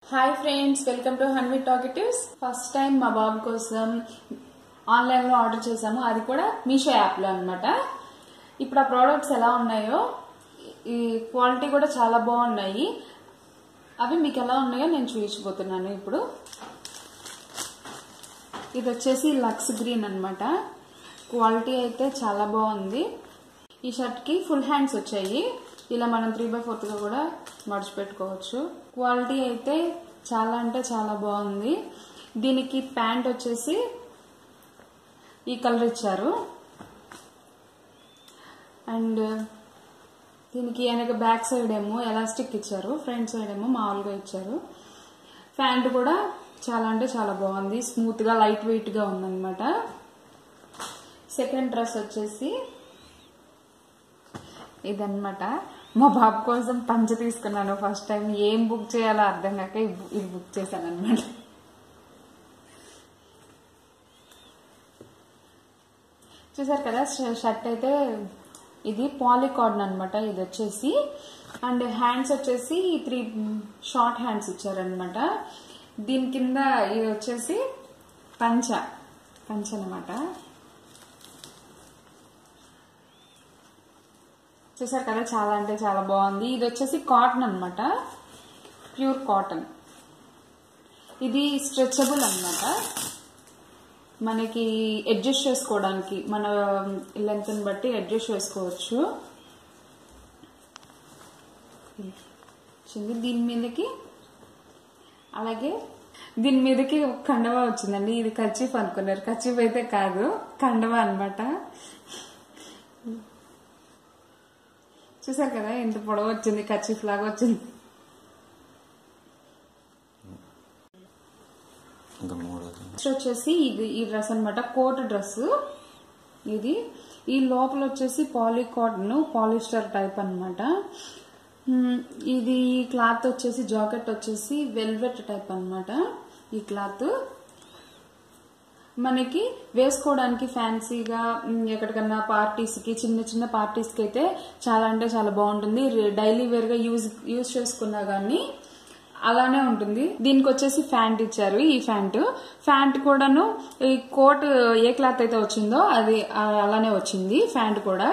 hi friends welcome to Hanvi talkatives first time మా బాబు కోసం ఆన్లైన్లో ఆర్డర్ చేశాము అది కూడా మీషో యాప్లో అనమాట ఇప్పుడు ఆ ప్రోడక్ట్స్ ఎలా ఉన్నాయో ఈ క్వాలిటీ కూడా చాలా బాగున్నాయి అవి మీకు ఎలా ఉన్నాయో నేను చూపించబోతున్నాను ఇప్పుడు ఇది వచ్చేసి లక్స్ గ్రీన్ అన్నమాట క్వాలిటీ అయితే చాలా బాగుంది ఈ షర్ట్కి ఫుల్ హ్యాండ్స్ వచ్చాయి ఇలా మనం త్రీ బై ఫోర్త్గా కూడా మడిచిపెట్టుకోవచ్చు క్వాలిటీ అయితే చాలా అంటే చాలా బాగుంది దీనికి ప్యాంట్ వచ్చేసి ఈ కలర్ ఇచ్చారు అండ్ దీనికి వెనక బ్యాక్ సైడ్ ఏమో ఎలాస్టిక్ ఇచ్చారు ఫ్రంట్ సైడ్ ఏమో మామూలుగా ఇచ్చారు ప్యాంట్ కూడా చాలా అంటే చాలా బాగుంది స్మూత్ గా లైట్ వెయిట్ గా ఉందన్నమాట సెకండ్ డ్రెస్ వచ్చేసి ఇదన్నమాట మా బాబు కోసం పంచ తీసుకున్నాను ఫస్ట్ టైం ఏం బుక్ చేయాలో అర్థం కాక ఇది బుక్ చేశాను అనమాట చూసారు కదా షర్ట్ అయితే ఇది పాలికార్డన్ అనమాట ఇది వచ్చేసి అండ్ హ్యాండ్స్ వచ్చేసి త్రీ షార్ట్ హ్యాండ్స్ ఇచ్చారనమాట దీని కింద ఇది వచ్చేసి పంచ పంచ అనమాట చూసారు కదా చాలా అంటే చాలా బాగుంది ఇది వచ్చేసి కాటన్ అనమాట ప్యూర్ కాటన్ ఇది స్ట్రెచబుల్ అనమాట మనకి అడ్జస్ట్ చేసుకోవడానికి మన లెంత్ని బట్టి అడ్జస్ట్ చేసుకోవచ్చు దీని మీదకి అలాగే దీని మీదకి ఒక కండవా వచ్చిందండి ఇది కర్చీఫ్ అనుకున్నారు కర్చీఫ్ అయితే కాదు కండవా అనమాట చూసారు కదా ఎంత పొడవు వచ్చింది కర్చీఫ్ లాగా వచ్చింది ఇంకా మూడు నెక్స్ట్ వచ్చేసి ఇది ఈ డ్రెస్ అనమాట కోట్ డ్రెస్ ఇది ఈ లోపల వచ్చేసి పాలికాటన్ పాలిస్టర్ టైప్ అనమాట ఇది క్లాత్ వచ్చేసి జాకెట్ వచ్చేసి వెల్వెట్ టైప్ అనమాట ఈ క్లాత్ మనకి వేసుకోవడానికి ఫ్యాన్సీగా ఎక్కడికన్నా పార్టీస్కి చిన్న చిన్న పార్టీస్కి అయితే చాలా అంటే చాలా బాగుంటుంది డైలీ వేర్గా యూజ్ యూజ్ చేసుకున్నా కానీ అలానే ఉంటుంది దీనికి వచ్చేసి ఫ్యాంట్ ఇచ్చారు ఈ ఫ్యాంట్ ఫ్యాంట్ కూడాను ఈ కోట్ ఏ క్లాత్ అయితే వచ్చిందో అది అలానే వచ్చింది ఫ్యాంట్ కూడా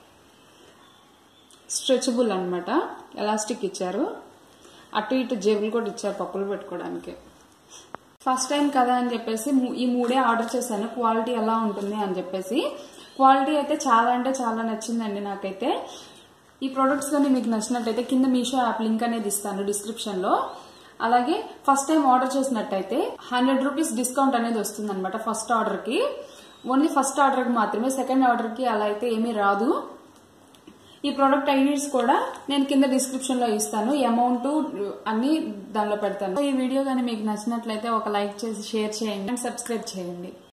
స్ట్రెచబుల్ అనమాట ఎలాస్టిక్ ఇచ్చారు అటు ఇటు జేబులు కూడా ఇచ్చారు పప్పులు పెట్టుకోవడానికి ఫస్ట్ టైం కదా అని చెప్పేసి ఈ మూడే ఆర్డర్ చేశాను క్వాలిటీ ఎలా ఉంటుంది అని చెప్పేసి క్వాలిటీ అయితే చాలా అంటే చాలా నచ్చిందండి నాకైతే ఈ ప్రొడక్ట్స్ కానీ మీకు నచ్చినట్టయితే కింద మీషో యాప్ లింక్ అనేది ఇస్తాను డిస్క్రిప్షన్ లో అలాగే ఫస్ట్ టైం ఆర్డర్ చేసినట్టయితే హండ్రెడ్ రూపీస్ డిస్కౌంట్ అనేది వస్తుంది అనమాట ఫస్ట్ ఆర్డర్ కి ఓన్లీ ఫస్ట్ ఆర్డర్ కి మాత్రమే సెకండ్ ఆర్డర్ కి అలా అయితే ఏమీ రాదు ఈ ప్రోడక్ట్ ఐడీస్ కూడా నేను కింద డిస్క్రిప్షన్ లో ఇస్తాను అమౌంట్ అన్ని దానిలో పెడతాను ఈ వీడియో కానీ మీకు నచ్చినట్లయితే ఒక లైక్ చేసి షేర్ చేయండి అండ్ సబ్స్క్రైబ్ చేయండి